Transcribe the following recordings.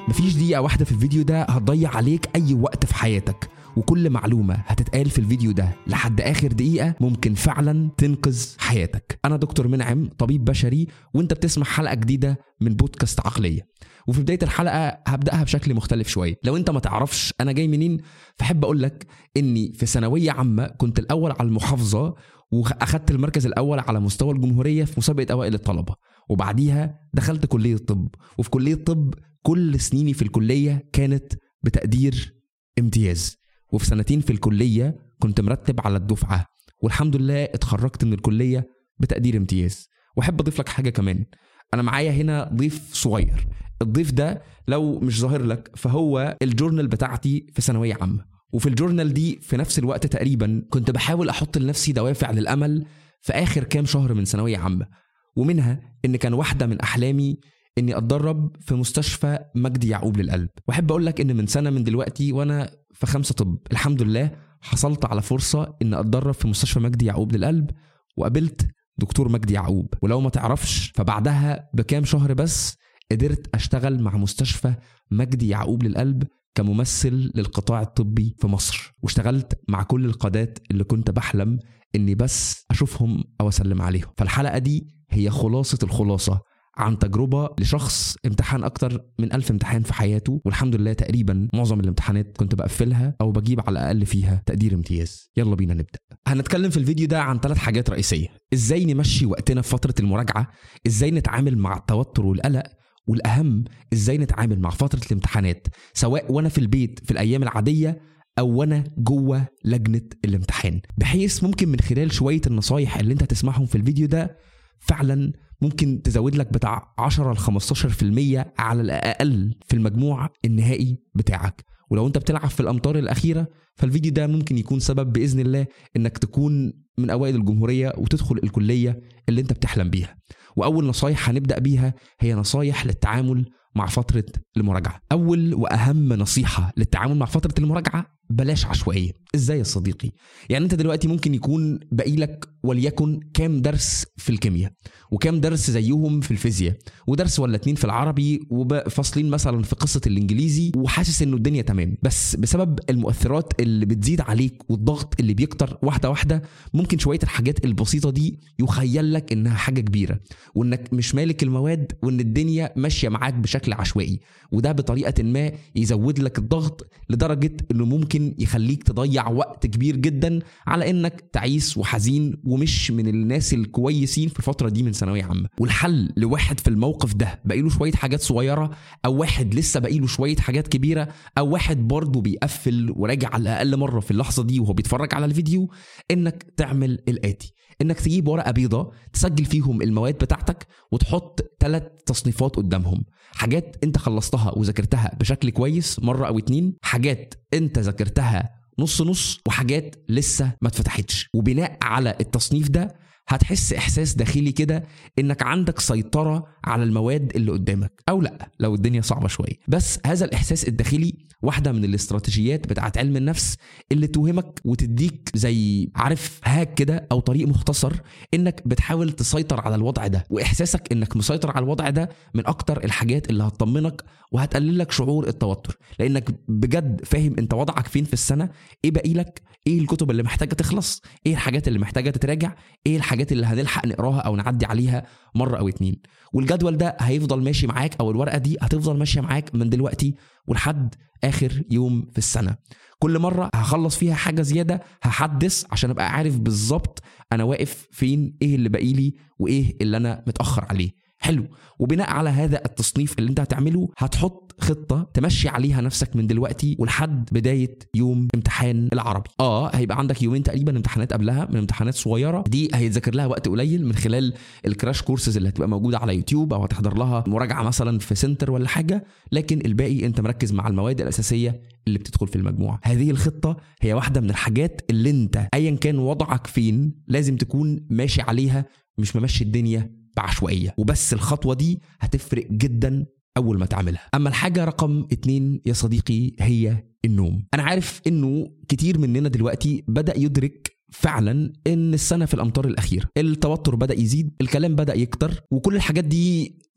مفيش دقيقة واحدة في الفيديو ده هتضيع عليك أي وقت في حياتك وكل معلومة هتتقال في الفيديو ده لحد آخر دقيقة ممكن فعلا تنقذ حياتك أنا دكتور منعم طبيب بشري وانت بتسمع حلقة جديدة من بودكاست عقلية وفي بداية الحلقة هبدأها بشكل مختلف شوية لو انت ما تعرفش أنا جاي منين فحب أقول لك إني في ثانوية عامة كنت الأول على المحافظة واخدت المركز الاول على مستوى الجمهوريه في مسابقه اوائل الطلبه وبعديها دخلت كليه طب وفي كليه طب كل سنيني في الكليه كانت بتقدير امتياز وفي سنتين في الكليه كنت مرتب على الدفعه والحمد لله اتخرجت من الكليه بتقدير امتياز واحب اضيف لك حاجه كمان انا معايا هنا ضيف صغير الضيف ده لو مش ظاهر لك فهو الجورنال بتاعتي في ثانويه عامه وفي الجورنال دي في نفس الوقت تقريبا كنت بحاول احط لنفسي دوافع للامل في اخر كام شهر من ثانويه عامه ومنها ان كان واحده من احلامي اني اتدرب في مستشفى مجدي يعقوب للقلب واحب اقول لك ان من سنه من دلوقتي وانا في خمسه طب الحمد لله حصلت على فرصه ان اتدرب في مستشفى مجدي يعقوب للقلب وقابلت دكتور مجدي يعقوب ولو ما تعرفش فبعدها بكام شهر بس قدرت اشتغل مع مستشفى مجدي يعقوب للقلب كممثل للقطاع الطبي في مصر واشتغلت مع كل القادات اللي كنت بحلم اني بس اشوفهم او اسلم عليهم فالحلقه دي هي خلاصه الخلاصه عن تجربة لشخص امتحن أكتر من ألف امتحان في حياته والحمد لله تقريبا معظم الامتحانات كنت بقفلها أو بجيب على الأقل فيها تقدير امتياز يلا بينا نبدأ هنتكلم في الفيديو ده عن ثلاث حاجات رئيسية إزاي نمشي وقتنا في فترة المراجعة إزاي نتعامل مع التوتر والقلق والاهم ازاي نتعامل مع فتره الامتحانات سواء وانا في البيت في الايام العاديه او وانا جوه لجنه الامتحان بحيث ممكن من خلال شويه النصايح اللي انت هتسمعهم في الفيديو ده فعلا ممكن تزود لك بتاع 10 ل 15% على الاقل في المجموع النهائي بتاعك ولو انت بتلعب في الامتار الاخيره فالفيديو ده ممكن يكون سبب باذن الله انك تكون من اوائل الجمهوريه وتدخل الكليه اللي انت بتحلم بيها واول نصايح هنبدا بيها هي نصايح للتعامل مع فتره المراجعه اول واهم نصيحه للتعامل مع فتره المراجعه بلاش عشوائيه ازاي يا صديقي يعني انت دلوقتي ممكن يكون باقي لك وليكن كام درس في الكيمياء وكام درس زيهم في الفيزياء ودرس ولا اتنين في العربي وفاصلين مثلا في قصه الانجليزي وحاسس انه الدنيا تمام بس بسبب المؤثرات اللي بتزيد عليك والضغط اللي بيكتر واحده واحده ممكن شويه الحاجات البسيطه دي يخيل لك انها حاجه كبيره وانك مش مالك المواد وان الدنيا ماشيه معاك بشكل عشوائي وده بطريقه ما يزود لك الضغط لدرجه انه ممكن يخليك تضيع وقت كبير جدا على انك تعيس وحزين ومش من الناس الكويسين في الفتره دي من ثانويه عامه والحل لواحد في الموقف ده باقيله شويه حاجات صغيره او واحد لسه باقيله شويه حاجات كبيره او واحد برضه بيقفل وراجع على الاقل مره في اللحظه دي وهو بيتفرج على الفيديو انك تعمل الاتي انك تجيب ورقه بيضه تسجل فيهم المواد بتاعتك وتحط ثلاث تصنيفات قدامهم حاجات انت خلصتها وذاكرتها بشكل كويس مره او اتنين حاجات انت ذاكرتها نص نص وحاجات لسه ما اتفتحتش وبناء على التصنيف ده هتحس احساس داخلي كده انك عندك سيطره على المواد اللي قدامك او لا لو الدنيا صعبه شويه بس هذا الاحساس الداخلي واحده من الاستراتيجيات بتاعت علم النفس اللي توهمك وتديك زي عارف هاك كده او طريق مختصر انك بتحاول تسيطر على الوضع ده واحساسك انك مسيطر على الوضع ده من اكتر الحاجات اللي هتطمنك وهتقلل لك شعور التوتر لانك بجد فاهم انت وضعك فين في السنه ايه باقي لك ايه الكتب اللي محتاجه تخلص ايه الحاجات اللي محتاجه تتراجع ايه الحاجات اللي هنلحق نقراها او نعدي عليها مره او اتنين والجدول ده هيفضل ماشي معاك او الورقه دي هتفضل ماشيه معاك من دلوقتي ولحد اخر يوم في السنه كل مره هخلص فيها حاجه زياده هحدث عشان ابقى عارف بالظبط انا واقف فين ايه اللي باقي لي وايه اللي انا متاخر عليه حلو وبناء على هذا التصنيف اللي انت هتعمله هتحط خطه تمشي عليها نفسك من دلوقتي ولحد بدايه يوم امتحان العربي اه هيبقى عندك يومين تقريبا امتحانات قبلها من امتحانات صغيره دي هيتذاكر لها وقت قليل من خلال الكراش كورسز اللي هتبقى موجوده على يوتيوب او هتحضر لها مراجعه مثلا في سنتر ولا حاجه لكن الباقي انت مركز مع المواد الاساسيه اللي بتدخل في المجموعه هذه الخطه هي واحده من الحاجات اللي انت ايا كان وضعك فين لازم تكون ماشي عليها مش ممشي الدنيا بعشوائيه وبس الخطوه دي هتفرق جدا اول ما تعملها اما الحاجه رقم اتنين يا صديقي هي النوم انا عارف انه كتير مننا دلوقتي بدا يدرك فعلا ان السنه في الامطار الاخيره التوتر بدا يزيد الكلام بدا يكتر وكل الحاجات دي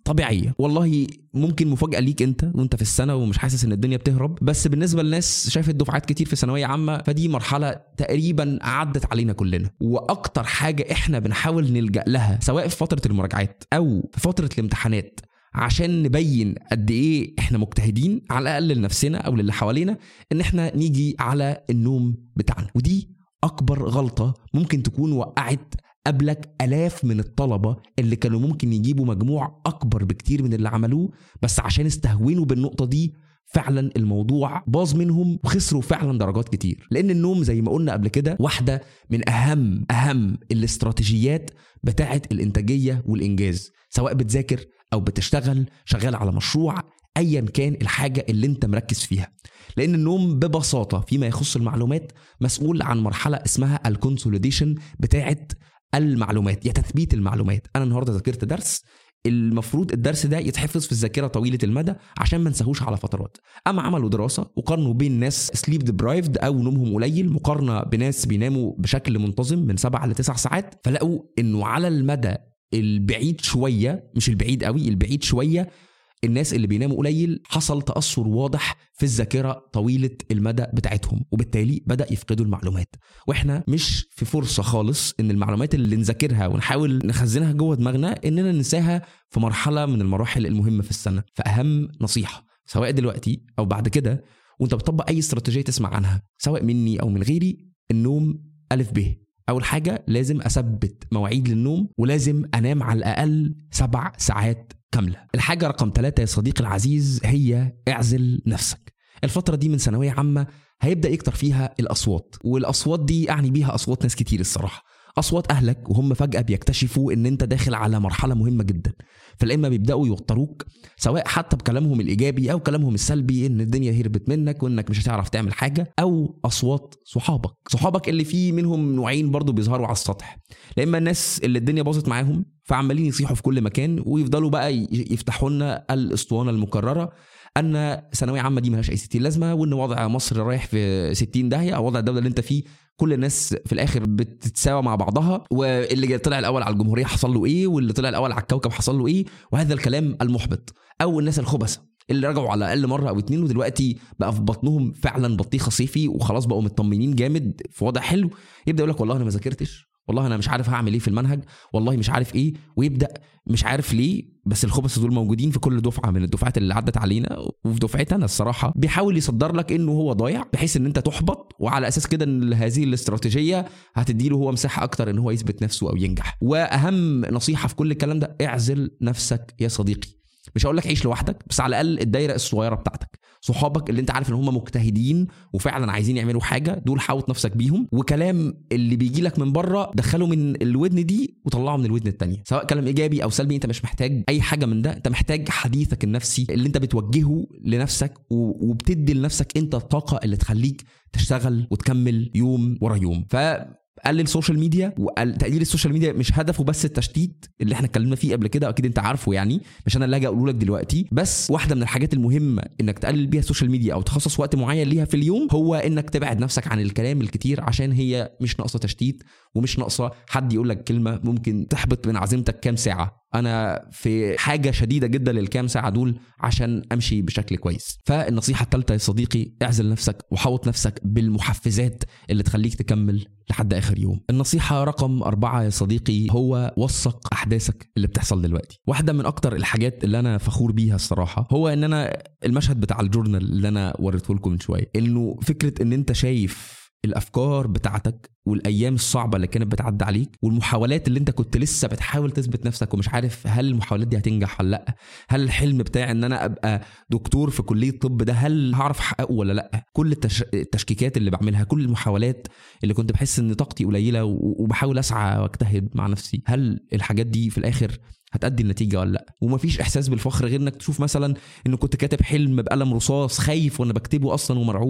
طبيعيه والله ممكن مفاجاه ليك انت وانت في السنه ومش حاسس ان الدنيا بتهرب بس بالنسبه للناس شافت دفعات كتير في ثانويه عامه فدي مرحله تقريبا عدت علينا كلنا واكتر حاجه احنا بنحاول نلجا لها سواء في فتره المراجعات او في فتره الامتحانات عشان نبين قد ايه احنا مجتهدين على الاقل لنفسنا او للي حوالينا ان احنا نيجي على النوم بتاعنا ودي اكبر غلطه ممكن تكون وقعت قبلك الاف من الطلبه اللي كانوا ممكن يجيبوا مجموع اكبر بكتير من اللي عملوه بس عشان استهونوا بالنقطه دي فعلا الموضوع باظ منهم وخسروا فعلا درجات كتير لان النوم زي ما قلنا قبل كده واحده من اهم اهم الاستراتيجيات بتاعه الانتاجيه والانجاز سواء بتذاكر او بتشتغل شغال على مشروع ايا كان الحاجه اللي انت مركز فيها لان النوم ببساطه فيما يخص المعلومات مسؤول عن مرحله اسمها الكونسوليديشن بتاعه المعلومات يا تثبيت المعلومات انا النهارده ذاكرت درس المفروض الدرس ده يتحفظ في الذاكره طويله المدى عشان ما نساهوش على فترات اما عملوا دراسه وقارنوا بين ناس سليب ديبرايفد او نومهم قليل مقارنه بناس بيناموا بشكل منتظم من سبعة لتسع ساعات فلقوا انه على المدى البعيد شويه مش البعيد قوي البعيد شويه الناس اللي بيناموا قليل حصل تأثر واضح في الذاكرة طويلة المدى بتاعتهم وبالتالي بدأ يفقدوا المعلومات واحنا مش في فرصة خالص ان المعلومات اللي نذاكرها ونحاول نخزنها جوه دماغنا اننا ننساها في مرحلة من المراحل المهمة في السنة فأهم نصيحة سواء دلوقتي أو بعد كده وانت بتطبق أي استراتيجية تسمع عنها سواء مني أو من غيري النوم ألف ب أول حاجة لازم أثبت مواعيد للنوم ولازم أنام على الأقل سبع ساعات كاملة الحاجة رقم ثلاثة يا صديقي العزيز هي اعزل نفسك الفترة دي من ثانوية عامة هيبدأ يكتر فيها الأصوات والأصوات دي أعني بيها أصوات ناس كتير الصراحة أصوات أهلك وهم فجأة بيكتشفوا إن أنت داخل على مرحلة مهمة جدا فالإما بيبدأوا يوتروك سواء حتى بكلامهم الإيجابي أو كلامهم السلبي إن الدنيا هربت منك وإنك مش هتعرف تعمل حاجة أو أصوات صحابك صحابك اللي فيه منهم نوعين برضو بيظهروا على السطح لا إما الناس اللي الدنيا باظت معاهم فعمالين يصيحوا في كل مكان ويفضلوا بقى يفتحوا لنا الاسطوانه المكرره ان ثانويه عامه دي ملهاش اي ستين لازمه وان وضع مصر رايح في 60 داهيه او وضع الدوله اللي انت فيه كل الناس في الاخر بتتساوى مع بعضها واللي طلع الاول على الجمهوريه حصل له ايه واللي طلع الاول على الكوكب حصل له ايه وهذا الكلام المحبط او الناس الخبثه اللي رجعوا على الاقل مره او اتنين ودلوقتي بقى في بطنهم فعلا بطيخه صيفي وخلاص بقوا مطمنين جامد في وضع حلو يبدا يقول لك والله انا ما ذاكرتش والله انا مش عارف هعمل ايه في المنهج والله مش عارف ايه ويبدا مش عارف ليه بس الخبث دول موجودين في كل دفعه من الدفعات اللي عدت علينا وفي دفعتي انا الصراحه بيحاول يصدر لك انه هو ضايع بحيث ان انت تحبط وعلى اساس كده ان هذه الاستراتيجيه هتدي له هو مساحه اكتر ان هو يثبت نفسه او ينجح واهم نصيحه في كل الكلام ده اعزل نفسك يا صديقي مش هقول لك عيش لوحدك بس على الاقل الدايره الصغيره بتاعتك صحابك اللي انت عارف ان هم مجتهدين وفعلا عايزين يعملوا حاجه دول حاوط نفسك بيهم وكلام اللي بيجي لك من بره دخله من الودن دي وطلعه من الودن التانية سواء كلام ايجابي او سلبي انت مش محتاج اي حاجه من ده انت محتاج حديثك النفسي اللي انت بتوجهه لنفسك وبتدي لنفسك انت الطاقه اللي تخليك تشتغل وتكمل يوم ورا يوم ف قلل سوشيال ميديا وتقليل السوشيال ميديا مش هدفه بس التشتيت اللي احنا اتكلمنا فيه قبل كده اكيد انت عارفه يعني مش انا اللي هاجي اقوله لك دلوقتي بس واحده من الحاجات المهمه انك تقلل بيها السوشيال ميديا او تخصص وقت معين ليها في اليوم هو انك تبعد نفسك عن الكلام الكتير عشان هي مش ناقصه تشتيت ومش ناقصه حد يقول لك كلمه ممكن تحبط من عزيمتك كام ساعه انا في حاجه شديده جدا للكام ساعه دول عشان امشي بشكل كويس فالنصيحه الثالثه يا صديقي اعزل نفسك وحوط نفسك بالمحفزات اللي تخليك تكمل لحد اخر يوم النصيحه رقم أربعة يا صديقي هو وثق احداثك اللي بتحصل دلوقتي واحده من اكتر الحاجات اللي انا فخور بيها الصراحه هو ان انا المشهد بتاع الجورنال اللي انا وريته لكم من شويه انه فكره ان انت شايف الافكار بتاعتك والايام الصعبه اللي كانت بتعدي عليك والمحاولات اللي انت كنت لسه بتحاول تثبت نفسك ومش عارف هل المحاولات دي هتنجح ولا لا هل الحلم بتاعي ان انا ابقى دكتور في كليه طب ده هل هعرف احققه ولا لا كل التش... التشكيكات اللي بعملها كل المحاولات اللي كنت بحس ان طاقتي قليله وبحاول اسعى واجتهد مع نفسي هل الحاجات دي في الاخر هتأدي النتيجة ولا لا ومفيش إحساس بالفخر غير إنك تشوف مثلا إن كنت كاتب حلم بقلم رصاص خايف وأنا بكتبه أصلا ومرعوب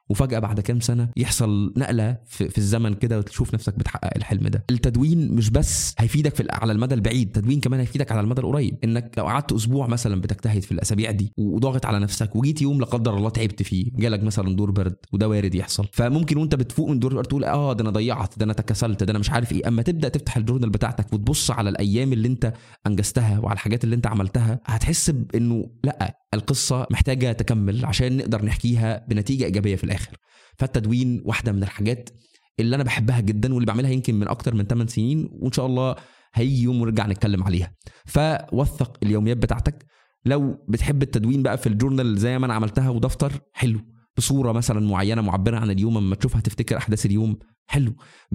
وفجاه بعد كام سنه يحصل نقله في, في الزمن كده وتشوف نفسك بتحقق الحلم ده التدوين مش بس هيفيدك في على المدى البعيد التدوين كمان هيفيدك على المدى القريب انك لو قعدت اسبوع مثلا بتجتهد في الاسابيع دي وضاغط على نفسك وجيت يوم لا قدر الله تعبت فيه جالك مثلا دور برد وده وارد يحصل فممكن وانت بتفوق من دور البرد تقول اه ده انا ضيعت ده انا تكاسلت ده انا مش عارف ايه اما تبدا تفتح الجورنال بتاعتك وتبص على الايام اللي انت انجزتها وعلى الحاجات اللي انت عملتها هتحس بانه لا القصه محتاجه تكمل عشان نقدر نحكيها بنتيجه ايجابيه في الاخر فالتدوين واحده من الحاجات اللي انا بحبها جدا واللي بعملها يمكن من اكتر من 8 سنين وان شاء الله هيجي يوم ونرجع نتكلم عليها فوثق اليوميات بتاعتك لو بتحب التدوين بقى في الجورنال زي ما انا عملتها ودفتر حلو بصوره مثلا معينه معبره عن اليوم اما تشوفها تفتكر احداث اليوم حلو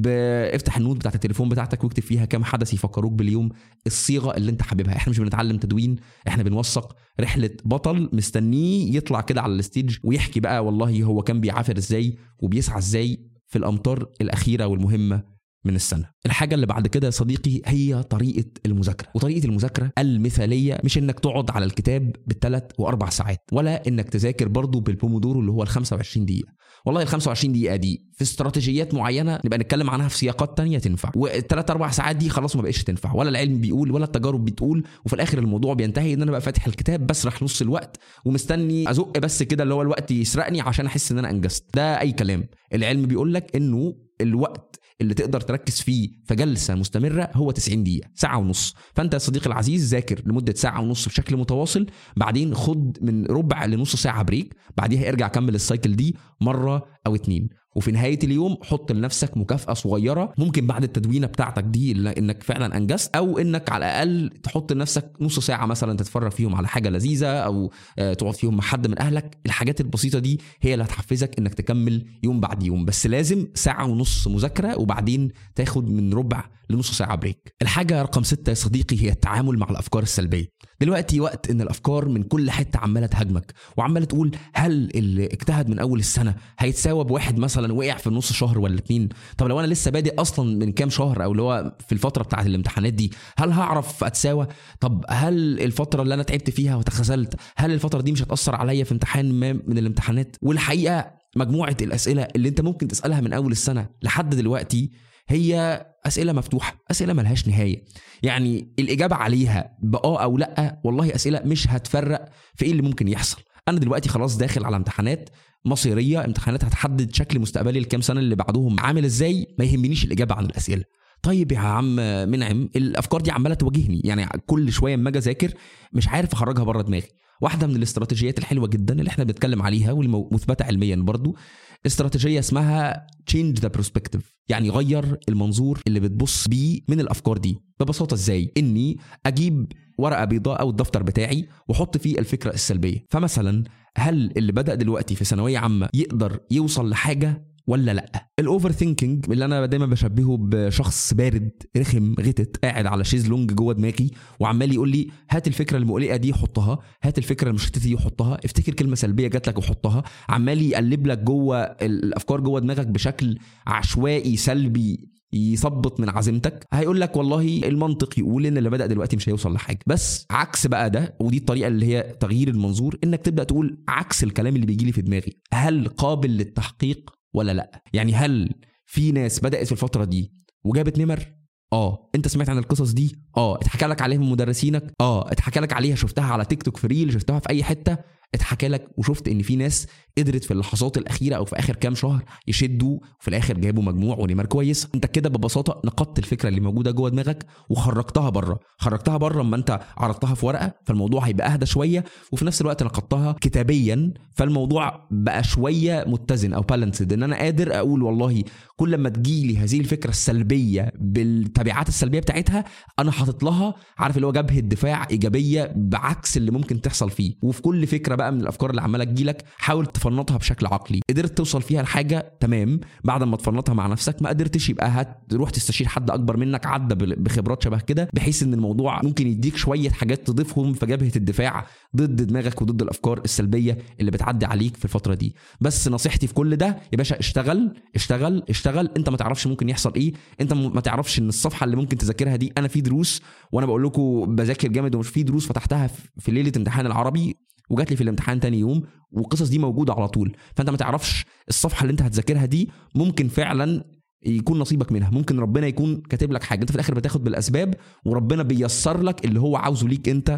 افتح النوت بتاعت التليفون بتاعتك واكتب فيها كام حدث يفكروك باليوم الصيغه اللي انت حاببها احنا مش بنتعلم تدوين احنا بنوثق رحله بطل مستنيه يطلع كده على الستيج ويحكي بقى والله هو كان بيعافر ازاي وبيسعى ازاي في الامطار الاخيره والمهمه من السنه الحاجه اللي بعد كده يا صديقي هي طريقه المذاكره وطريقه المذاكره المثاليه مش انك تقعد على الكتاب بالثلاث واربع ساعات ولا انك تذاكر برضه بالبومودورو اللي هو ال 25 دقيقه والله ال 25 دقيقه دي في استراتيجيات معينه نبقى نتكلم عنها في سياقات تانية تنفع والثلاث اربع ساعات دي خلاص ما بقتش تنفع ولا العلم بيقول ولا التجارب بتقول وفي الاخر الموضوع بينتهي ان انا بقى فاتح الكتاب بسرح نص الوقت ومستني ازق بس كده اللي هو الوقت يسرقني عشان احس ان انا انجزت ده اي كلام العلم بيقول لك انه الوقت اللي تقدر تركز فيه في جلسه مستمره هو 90 دقيقه ساعه ونص فانت يا صديقي العزيز ذاكر لمده ساعه ونص بشكل متواصل بعدين خد من ربع لنص ساعه بريك بعديها ارجع كمل السايكل دي مره او اتنين وفي نهايه اليوم حط لنفسك مكافاه صغيره ممكن بعد التدوينه بتاعتك دي انك فعلا انجزت او انك على الاقل تحط لنفسك نص ساعه مثلا تتفرج فيهم على حاجه لذيذه او آه، تقعد فيهم مع حد من اهلك الحاجات البسيطه دي هي اللي هتحفزك انك تكمل يوم بعد يوم بس لازم ساعه ونص مذاكره وبعدين تاخد من ربع لنص ساعه بريك الحاجه رقم ستة يا صديقي هي التعامل مع الافكار السلبيه دلوقتي وقت ان الافكار من كل حته عماله تهاجمك وعماله تقول هل اللي اجتهد من اول السنه هيتساوى بواحد مثلا وقع في نص شهر ولا اتنين طب لو انا لسه بادئ اصلا من كام شهر او اللي هو في الفتره بتاعت الامتحانات دي هل هعرف اتساوى طب هل الفتره اللي انا تعبت فيها وتخاذلت هل الفتره دي مش هتاثر عليا في امتحان ما من الامتحانات والحقيقه مجموعه الاسئله اللي انت ممكن تسالها من اول السنه لحد دلوقتي هي اسئله مفتوحه اسئله ملهاش نهايه يعني الاجابه عليها باه او لا والله اسئله مش هتفرق في ايه اللي ممكن يحصل انا دلوقتي خلاص داخل على امتحانات مصيريه امتحانات هتحدد شكل مستقبلي الكام سنه اللي بعدهم عامل ازاي ما يهمنيش الاجابه عن الاسئله طيب يا عم منعم الافكار دي عماله تواجهني يعني كل شويه اما اجي اذاكر مش عارف اخرجها بره دماغي واحده من الاستراتيجيات الحلوه جدا اللي احنا بنتكلم عليها والمثبته علميا برضو استراتيجيه اسمها تشينج ذا بروسبكتيف يعني غير المنظور اللي بتبص بيه من الافكار دي ببساطه ازاي اني اجيب ورقه بيضاء او الدفتر بتاعي واحط فيه الفكره السلبيه فمثلا هل اللي بدا دلوقتي في ثانويه عامه يقدر يوصل لحاجه ولا لا الاوفر ثينكينج اللي انا دايما بشبهه بشخص بارد رخم غتت قاعد على شيزلونج جوه دماغي وعمال يقول لي هات الفكره المقلقه دي حطها هات الفكره المشتته دي حطها افتكر كلمه سلبيه جات لك وحطها عمال يقلب لك جوه الافكار جوه دماغك بشكل عشوائي سلبي يثبط من عزيمتك هيقول لك والله المنطق يقول ان اللي بدا دلوقتي مش هيوصل لحاجه بس عكس بقى ده ودي الطريقه اللي هي تغيير المنظور انك تبدا تقول عكس الكلام اللي بيجي لي في دماغي هل قابل للتحقيق ولا لا يعني هل في ناس بدات في الفتره دي وجابت نمر اه انت سمعت عن القصص دي اه اتحكى لك عليها من مدرسينك اه اتحكى لك عليها شفتها على تيك توك في ريل شفتها في اي حته اتحكى لك وشفت ان في ناس قدرت في اللحظات الاخيره او في اخر كام شهر يشدوا وفي الاخر جابوا مجموع ونمر كويس انت كده ببساطه نقدت الفكره اللي موجوده جوه دماغك وخرجتها بره خرجتها بره اما انت عرضتها في ورقه فالموضوع هيبقى اهدى شويه وفي نفس الوقت نقدتها كتابيا فالموضوع بقى شويه متزن او بالانسد ان انا قادر اقول والله كل ما تجيلي هذه الفكره السلبيه بالتبعات السلبيه بتاعتها انا حاطط لها عارف اللي هو جبهه دفاع ايجابيه بعكس اللي ممكن تحصل فيه وفي كل فكره بقى من الافكار اللي عماله تجيلك حاول تفنطها بشكل عقلي قدرت توصل فيها لحاجه تمام بعد ما تفنطها مع نفسك ما قدرتش يبقى هتروح تستشير حد اكبر منك عدى بخبرات شبه كده بحيث ان الموضوع ممكن يديك شويه حاجات تضيفهم في جبهه الدفاع ضد دماغك وضد الافكار السلبيه اللي بتعدي عليك في الفتره دي بس نصيحتي في كل ده يا باشا اشتغل اشتغل اشتغل انت ما تعرفش ممكن يحصل ايه انت ما تعرفش ان الصفحه اللي ممكن تذاكرها دي انا في دروس وانا بقول لكم بذاكر جامد ومش في دروس فتحتها في ليله امتحان العربي وجات لي في الامتحان تاني يوم والقصص دي موجوده على طول فانت ما تعرفش الصفحه اللي انت هتذاكرها دي ممكن فعلا يكون نصيبك منها ممكن ربنا يكون كاتب لك حاجه انت في الاخر بتاخد بالاسباب وربنا بيسر لك اللي هو عاوزه ليك انت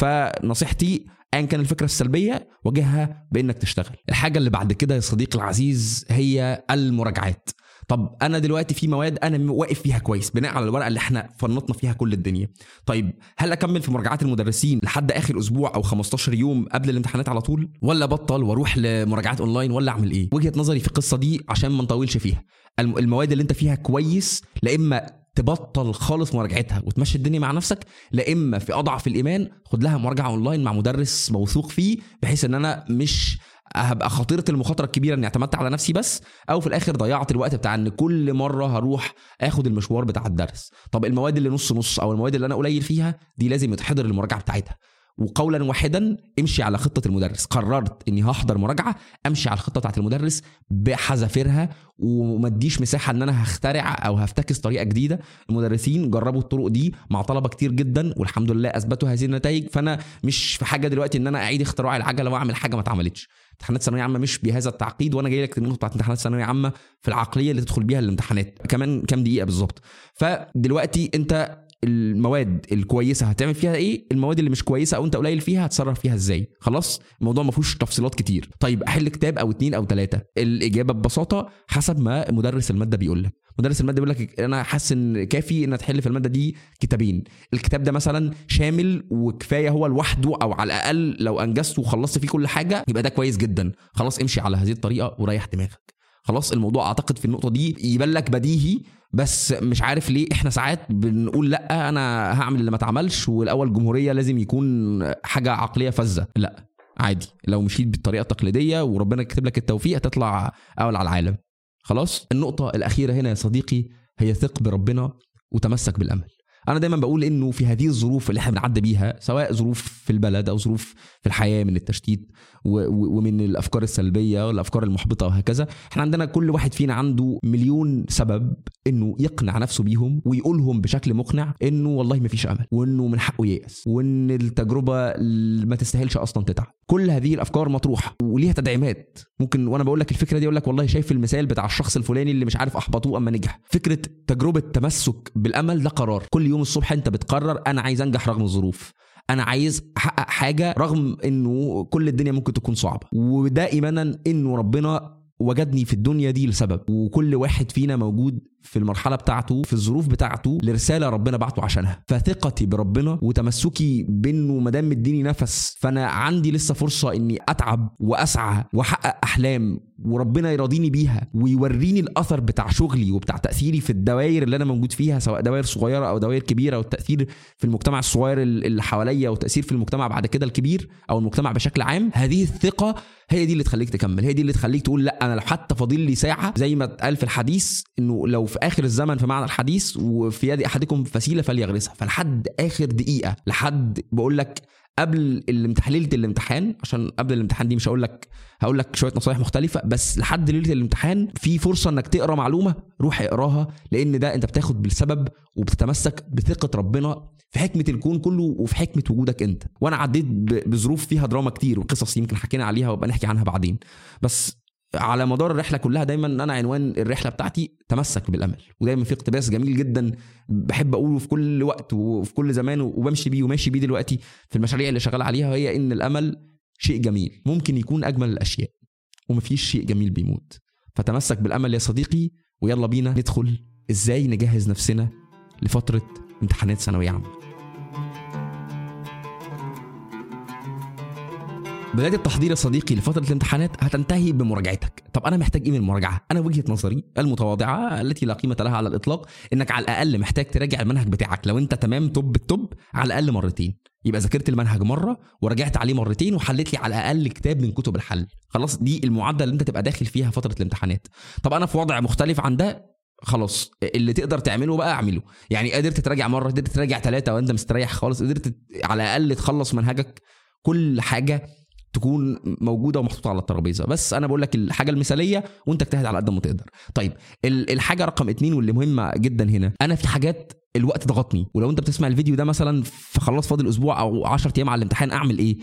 فنصيحتي ايا كان الفكره السلبيه واجهها بانك تشتغل الحاجه اللي بعد كده يا صديقي العزيز هي المراجعات طب انا دلوقتي في مواد انا واقف فيها كويس بناء على الورقه اللي احنا فنطنا فيها كل الدنيا طيب هل اكمل في مراجعات المدرسين لحد اخر اسبوع او 15 يوم قبل الامتحانات على طول ولا ابطل واروح لمراجعات اونلاين ولا اعمل ايه وجهه نظري في القصه دي عشان ما نطولش فيها الم- المواد اللي انت فيها كويس لا اما تبطل خالص مراجعتها وتمشي الدنيا مع نفسك لا اما في اضعف الايمان خد لها مراجعه اونلاين مع مدرس موثوق فيه بحيث ان انا مش هبقى خطيره المخاطره الكبيره اني اعتمدت على نفسي بس او في الاخر ضيعت الوقت بتاع ان كل مره هروح اخد المشوار بتاع الدرس طب المواد اللي نص نص او المواد اللي انا قليل فيها دي لازم يتحضر المراجعه بتاعتها وقولا واحدا امشي على خطه المدرس قررت اني هحضر مراجعه امشي على الخطه بتاعت المدرس بحذافيرها وما اديش مساحه ان انا هخترع او هفتكس طريقه جديده المدرسين جربوا الطرق دي مع طلبه كتير جدا والحمد لله اثبتوا هذه النتائج فانا مش في حاجه دلوقتي ان انا اعيد اختراع العجله واعمل حاجه ما اتعملتش امتحانات ثانويه عامه مش بهذا التعقيد وانا جاي لك النقطه بتاعت امتحانات ثانويه عامه في العقليه اللي تدخل بيها الامتحانات كمان كام دقيقه بالظبط فدلوقتي انت المواد الكويسه هتعمل فيها ايه المواد اللي مش كويسه او انت قليل فيها هتصرف فيها ازاي خلاص الموضوع ما فيهوش تفصيلات كتير طيب احل كتاب او اتنين او ثلاثه الاجابه ببساطه حسب ما مدرس الماده بيقول لك مدرس الماده بيقول لك انا حاسس ان كافي ان تحل في الماده دي كتابين الكتاب ده مثلا شامل وكفايه هو لوحده او على الاقل لو انجزته وخلصت فيه كل حاجه يبقى ده كويس جدا خلاص امشي على هذه الطريقه وريح دماغك خلاص الموضوع اعتقد في النقطه دي يبان لك بديهي بس مش عارف ليه احنا ساعات بنقول لا انا هعمل اللي ما اتعملش والاول جمهوريه لازم يكون حاجه عقليه فذه لا عادي لو مشيت بالطريقه التقليديه وربنا كاتب لك التوفيق هتطلع اول على العالم خلاص النقطه الاخيره هنا يا صديقي هي ثق بربنا وتمسك بالامل انا دايما بقول انه في هذه الظروف اللي احنا بنعدي بيها سواء ظروف في البلد او ظروف في الحياه من التشتيت و- و- ومن الافكار السلبيه والافكار المحبطه وهكذا احنا عندنا كل واحد فينا عنده مليون سبب انه يقنع نفسه بيهم ويقولهم بشكل مقنع انه والله ما فيش امل وانه من حقه ييأس وان التجربه ما تستاهلش اصلا تتعب كل هذه الافكار مطروحه وليها تدعيمات ممكن وانا بقول لك الفكره دي اقول لك والله شايف المثال بتاع الشخص الفلاني اللي مش عارف احبطوه اما نجح فكره تجربه تمسك بالامل ده قرار كل يوم الصبح انت بتقرر انا عايز انجح رغم الظروف انا عايز احقق حاجه رغم انه كل الدنيا ممكن تكون صعبه وده ايمانا انه ربنا وجدني في الدنيا دي لسبب وكل واحد فينا موجود في المرحله بتاعته في الظروف بتاعته لرساله ربنا بعته عشانها فثقتي بربنا وتمسكي بانه ما دام مديني نفس فانا عندي لسه فرصه اني اتعب واسعى واحقق احلام وربنا يراضيني بيها ويوريني الاثر بتاع شغلي وبتاع تاثيري في الدوائر اللي انا موجود فيها سواء دوائر صغيره او دوائر كبيره والتاثير في المجتمع الصغير اللي حواليا والتاثير في المجتمع بعد كده الكبير او المجتمع بشكل عام هذه الثقه هي دي اللي تخليك تكمل هي دي اللي تخليك تقول لا انا لو حتى فاضل لي ساعه زي ما اتقال في الحديث انه لو في اخر الزمن في معنى الحديث وفي يد احدكم فسيله فليغرسها فلحد اخر دقيقه لحد بقول لك قبل الامتحان ليله الامتحان عشان قبل الامتحان دي مش هقول لك هقول لك شويه نصايح مختلفه بس لحد ليله الامتحان في فرصه انك تقرا معلومه روح اقراها لان ده انت بتاخد بالسبب وبتتمسك بثقه ربنا في حكمه الكون كله وفي حكمه وجودك انت وانا عديت ب- بظروف فيها دراما كتير وقصص يمكن حكينا عليها وابقى نحكي عنها بعدين بس على مدار الرحله كلها دايما انا عنوان الرحله بتاعتي تمسك بالامل ودايما في اقتباس جميل جدا بحب اقوله في كل وقت وفي كل زمان وبمشي بيه وماشي بيه دلوقتي في المشاريع اللي شغال عليها وهي ان الامل شيء جميل ممكن يكون اجمل الاشياء ومفيش شيء جميل بيموت فتمسك بالامل يا صديقي ويلا بينا ندخل ازاي نجهز نفسنا لفتره امتحانات ثانويه عامه بدايه التحضير يا صديقي لفتره الامتحانات هتنتهي بمراجعتك طب انا محتاج ايه من المراجعه انا وجهه نظري المتواضعه التي لا قيمه لها على الاطلاق انك على الاقل محتاج تراجع المنهج بتاعك لو انت تمام توب التوب على الاقل مرتين يبقى ذاكرت المنهج مره ورجعت عليه مرتين وحليت لي على الاقل كتاب من كتب الحل خلاص دي المعدل اللي انت تبقى داخل فيها فتره الامتحانات طب انا في وضع مختلف عن ده خلاص اللي تقدر تعمله بقى اعمله يعني قدرت تراجع مره قدرت تراجع ثلاثه وانت مستريح خالص قدرت على الاقل تخلص منهجك كل حاجه تكون موجوده ومحطوطه على الترابيزه بس انا بقول لك الحاجه المثاليه وانت اجتهد على قد ما تقدر طيب ال- الحاجه رقم اتنين واللي مهمه جدا هنا انا في حاجات الوقت ضغطني ولو انت بتسمع الفيديو ده مثلا فخلاص فاضل اسبوع او 10 ايام على الامتحان اعمل ايه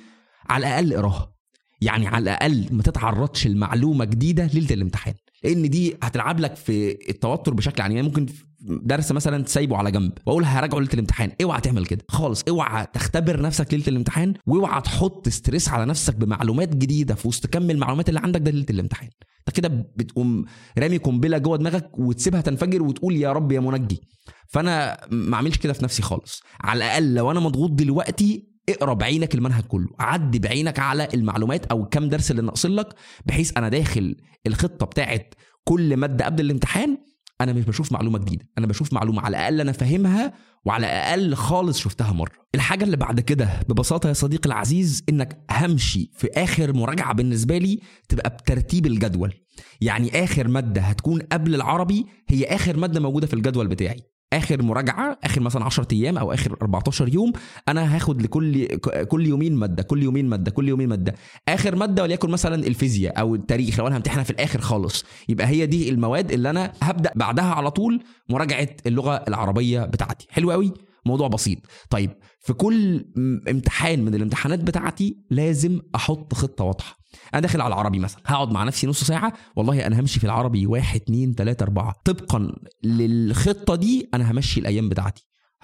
على الاقل اقراها يعني على الاقل ما تتعرضش لمعلومه جديده ليله الامتحان لان دي هتلعب لك في التوتر بشكل يعني ممكن درس مثلا تسيبه على جنب واقول هراجعه ليله الامتحان اوعى تعمل كده خالص اوعى تختبر نفسك ليله الامتحان واوعى تحط ستريس على نفسك بمعلومات جديده في وسط كم المعلومات اللي عندك ده ليله الامتحان انت كده بتقوم رامي قنبله جوه دماغك وتسيبها تنفجر وتقول يا رب يا منجي فانا ما اعملش كده في نفسي خالص على الاقل لو انا مضغوط دلوقتي اقرا بعينك المنهج كله عدي بعينك على المعلومات او كام درس اللي ناقصين لك بحيث انا داخل الخطه بتاعت كل ماده قبل الامتحان انا مش بشوف معلومه جديده انا بشوف معلومه على الاقل انا فاهمها وعلى الاقل خالص شفتها مره الحاجه اللي بعد كده ببساطه يا صديقي العزيز انك همشي في اخر مراجعه بالنسبه لي تبقى بترتيب الجدول يعني اخر ماده هتكون قبل العربي هي اخر ماده موجوده في الجدول بتاعي اخر مراجعه اخر مثلا 10 ايام او اخر 14 يوم انا هاخد لكل كل يومين ماده كل يومين ماده كل يومين ماده اخر ماده وليكن مثلا الفيزياء او التاريخ لو انا همتحنها في الاخر خالص يبقى هي دي المواد اللي انا هبدا بعدها على طول مراجعه اللغه العربيه بتاعتي حلو قوي موضوع بسيط طيب في كل امتحان من الامتحانات بتاعتي لازم احط خطه واضحه انا داخل على العربي مثلا هقعد مع نفسي نص ساعه والله انا همشي في العربي واحد اتنين تلاته اربعه طبقا للخطه دي انا همشي الايام بتاعتي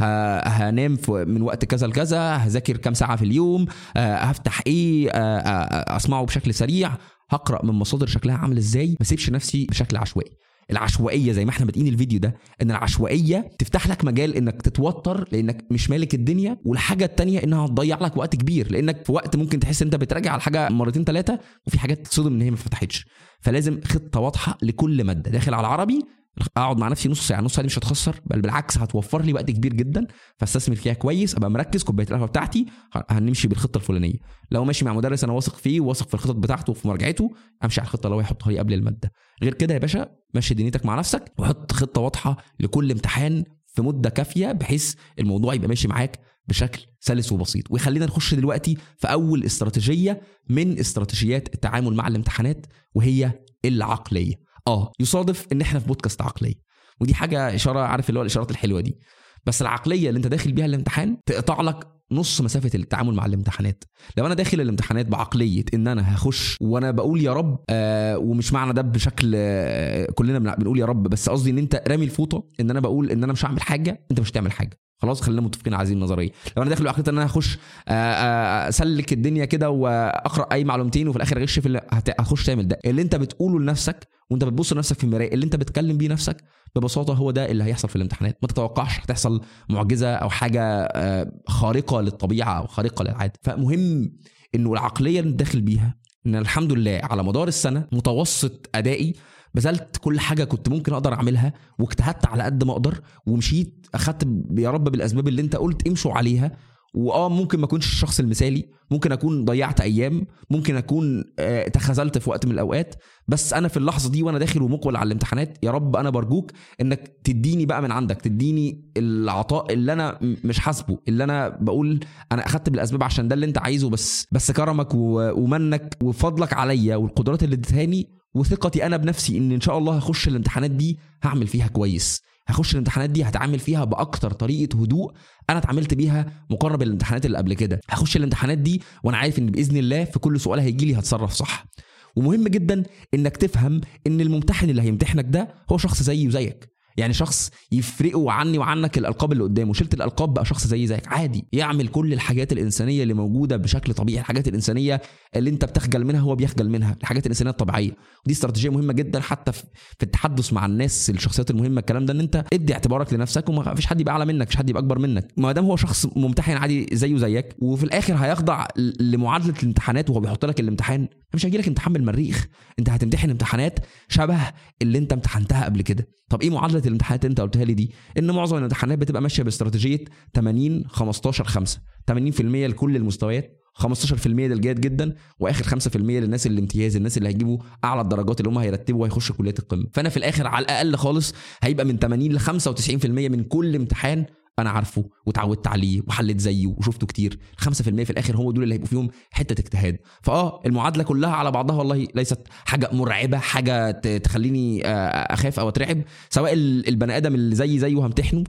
هنام من وقت كذا لكذا هذاكر كام ساعه في اليوم هفتح ايه اسمعه بشكل سريع هقرا من مصادر شكلها عامل ازاي ما اسيبش نفسي بشكل عشوائي العشوائيه زي ما احنا بادئين الفيديو ده ان العشوائيه تفتح لك مجال انك تتوتر لانك مش مالك الدنيا والحاجه التانية انها هتضيع لك وقت كبير لانك في وقت ممكن تحس انت بتراجع على حاجه مرتين ثلاثه وفي حاجات تصدم ان هي ما فتحتش فلازم خطه واضحه لكل ماده داخل على العربي اقعد مع نفسي نص ساعه نص ساعه دي مش هتخسر بل بالعكس هتوفر لي وقت كبير جدا فاستثمر فيها كويس ابقى مركز كوبايه القهوه بتاعتي هنمشي بالخطه الفلانيه لو ماشي مع مدرس انا واثق فيه واثق في الخطط بتاعته وفي مراجعته امشي على الخطه اللي هو يحطها لي قبل الماده غير كده يا باشا مشي دنيتك مع نفسك وحط خطه واضحه لكل امتحان في مده كافيه بحيث الموضوع يبقى ماشي معاك بشكل سلس وبسيط وخلينا نخش دلوقتي في اول استراتيجيه من استراتيجيات التعامل مع الامتحانات وهي العقليه اه يصادف ان احنا في بودكاست عقليه ودي حاجه اشاره عارف اللي هو الاشارات الحلوه دي بس العقليه اللي انت داخل بيها الامتحان تقطع لك نص مسافه التعامل مع الامتحانات لو انا داخل الامتحانات بعقليه ان انا هخش وانا بقول يا رب آه ومش معنى ده بشكل آه كلنا بنقول يا رب بس قصدي ان انت رامي الفوطه ان انا بقول ان انا مش هعمل حاجه انت مش هتعمل حاجه خلاص خلينا متفقين على هذه النظريه لو انا داخل بعقليه ان انا هخش اسلك الدنيا كده واقرا اي معلومتين وفي الاخر اغش في هتخش تعمل ده اللي انت بتقوله لنفسك وانت بتبص لنفسك في المرايه اللي انت بتكلم بيه نفسك ببساطه هو ده اللي هيحصل في الامتحانات ما تتوقعش هتحصل معجزه او حاجه خارقه للطبيعه او خارقه للعاده فمهم انه العقليه اللي داخل بيها ان الحمد لله على مدار السنه متوسط ادائي بذلت كل حاجه كنت ممكن اقدر اعملها واجتهدت على قد ما اقدر ومشيت اخدت يا رب بالاسباب اللي انت قلت امشوا عليها واه ممكن ما اكونش الشخص المثالي ممكن اكون ضيعت ايام ممكن اكون آه تخاذلت في وقت من الاوقات بس انا في اللحظه دي وانا داخل ومقبل على الامتحانات يا رب انا برجوك انك تديني بقى من عندك تديني العطاء اللي انا مش حاسبه اللي انا بقول انا اخدت بالاسباب عشان ده اللي انت عايزه بس بس كرمك ومنك وفضلك عليا والقدرات اللي اديتهاني وثقتي انا بنفسي ان ان شاء الله هخش الامتحانات دي هعمل فيها كويس هخش الامتحانات دي هتعامل فيها باكتر طريقه هدوء انا اتعاملت بيها مقارنه بالامتحانات اللي قبل كده هخش الامتحانات دي وانا عارف ان باذن الله في كل سؤال هيجي لي هتصرف صح ومهم جدا انك تفهم ان الممتحن اللي هيمتحنك ده هو شخص زيي وزيك يعني شخص يفرقوا عني وعنك الالقاب اللي قدامه شلت الالقاب بقى شخص زي زيك عادي يعمل كل الحاجات الانسانيه اللي موجوده بشكل طبيعي الحاجات الانسانيه اللي انت بتخجل منها هو بيخجل منها الحاجات الانسانيه الطبيعيه ودي استراتيجيه مهمه جدا حتى في التحدث مع الناس الشخصيات المهمه الكلام ده ان انت ادي اعتبارك لنفسك وما فيش حد يبقى اعلى منك مفيش حد يبقى اكبر منك ما دام هو شخص ممتحن عادي زيه زيك وفي الاخر هيخضع لمعادله الامتحانات وهو بيحط لك الامتحان مش هيجي لك امتحان بالمريخ انت هتمتحن امتحانات شبه اللي انت امتحنتها قبل كده طب ايه معادله الامتحانات اللي انت قلتها لي دي ان معظم الامتحانات بتبقى ماشيه باستراتيجيه 80 15 5 80% لكل المستويات 15% للجيد جدا واخر 5% للناس الامتياز الناس اللي هيجيبوا اعلى الدرجات اللي هم هيرتبوا وهيخشوا كليات القمه فانا في الاخر على الاقل خالص هيبقى من 80 ل 95% من كل امتحان انا عارفه وتعودت عليه وحليت زيه وشفته كتير 5% في الاخر هم دول اللي هيبقوا فيهم حته اجتهاد فاه المعادله كلها على بعضها والله ليست حاجه مرعبه حاجه تخليني اخاف او اترعب سواء البني ادم اللي زي زيه همتحنه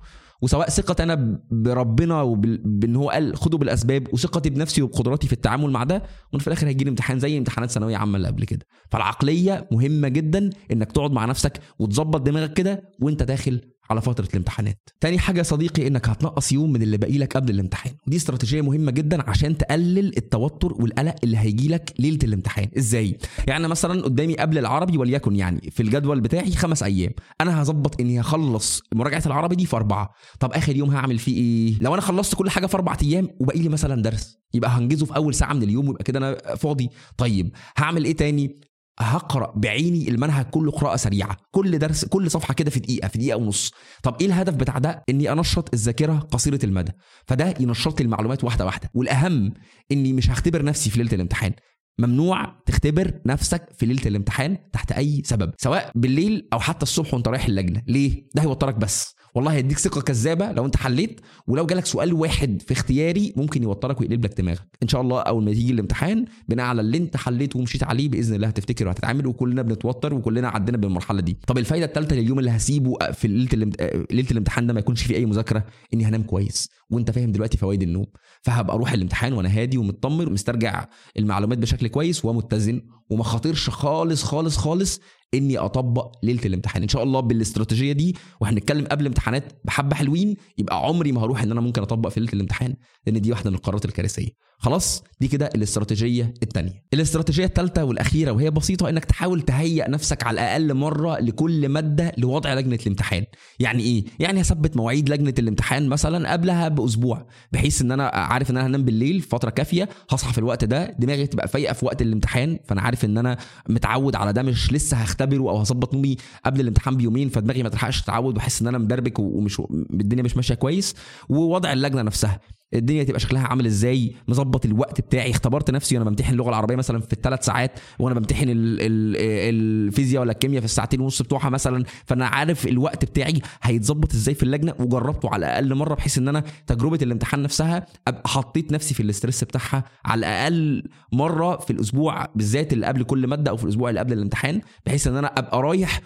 وسواء ثقتي انا بربنا وبان هو قال خدوا بالاسباب وثقتي بنفسي وبقدراتي في التعامل مع ده وان في الاخر هيجي امتحان زي امتحانات ثانويه عامه اللي قبل كده فالعقليه مهمه جدا انك تقعد مع نفسك وتظبط دماغك كده وانت داخل على فتره الامتحانات تاني حاجه يا صديقي انك هتنقص يوم من اللي باقي لك قبل الامتحان ودي استراتيجيه مهمه جدا عشان تقلل التوتر والقلق اللي هيجي لك ليله الامتحان ازاي يعني مثلا قدامي قبل العربي وليكن يعني في الجدول بتاعي خمس ايام انا هظبط اني هخلص مراجعه العربي دي في اربعه طب اخر يوم هعمل فيه ايه لو انا خلصت كل حاجه في اربع ايام وباقي لي مثلا درس يبقى هنجزه في اول ساعه من اليوم ويبقى كده انا فاضي طيب هعمل ايه تاني هقرا بعيني المنهج كله قراءه سريعه كل درس كل صفحه كده في دقيقه في دقيقه ونص طب ايه الهدف بتاع ده اني انشط الذاكره قصيره المدى فده ينشط لي المعلومات واحده واحده والاهم اني مش هختبر نفسي في ليله الامتحان ممنوع تختبر نفسك في ليله الامتحان تحت اي سبب سواء بالليل او حتى الصبح وانت رايح اللجنه ليه ده هيوترك بس والله هيديك ثقه كذابه لو انت حليت ولو جالك سؤال واحد في اختياري ممكن يوترك ويقلب لك دماغك ان شاء الله اول ما تيجي الامتحان بناء على اللي انت حليته ومشيت عليه باذن الله هتفتكر وهتتعامل وكلنا بنتوتر وكلنا عدينا بالمرحله دي طب الفايده الثالثه لليوم اللي هسيبه في ليله الامت... ليله الامتحان ده ما يكونش فيه اي مذاكره اني هنام كويس وانت فاهم دلوقتي فوائد النوم فهبقى اروح الامتحان وانا هادي ومطمن ومسترجع المعلومات بشكل كويس ومتزن وما خاطرش خالص خالص خالص اني اطبق ليله الامتحان ان شاء الله بالاستراتيجيه دي وهنتكلم قبل امتحانات بحبه حلوين يبقى عمري ما هروح ان انا ممكن اطبق في ليله الامتحان لان دي واحده من القرارات الكارثيه خلاص دي كده الاستراتيجيه الثانيه الاستراتيجيه الثالثه والاخيره وهي بسيطه انك تحاول تهيئ نفسك على الاقل مره لكل ماده لوضع لجنه الامتحان يعني ايه يعني هثبت مواعيد لجنه الامتحان مثلا قبلها باسبوع بحيث ان انا عارف ان انا هنام بالليل فتره كافيه هصحى في الوقت ده دماغي تبقى فايقه في وقت الامتحان فانا عارف ان انا متعود على ده مش لسه هختبره او هظبط نومي قبل الامتحان بيومين فدماغي ما تلحقش تتعود واحس ان انا مدربك ومش الدنيا مش ماشيه كويس ووضع اللجنه نفسها الدنيا تبقى شكلها عامل ازاي مظبط الوقت بتاعي اختبرت نفسي وانا بمتحن اللغه العربيه مثلا في الثلاث ساعات وانا بمتحن ال ال الفيزياء ولا الكيمياء في الساعتين ونص بتوعها مثلا فانا عارف الوقت بتاعي هيتظبط ازاي في اللجنه وجربته على الاقل مره بحيث ان انا تجربه الامتحان نفسها ابقى حطيت نفسي في الاسترس بتاعها على الاقل مره في الاسبوع بالذات اللي قبل كل ماده او في الاسبوع اللي قبل الامتحان بحيث ان انا ابقى رايح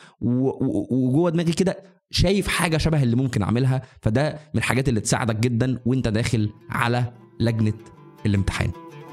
وجوه دماغي كده شايف حاجه شبه اللي ممكن اعملها فده من الحاجات اللي تساعدك جدا وانت داخل على لجنه الامتحان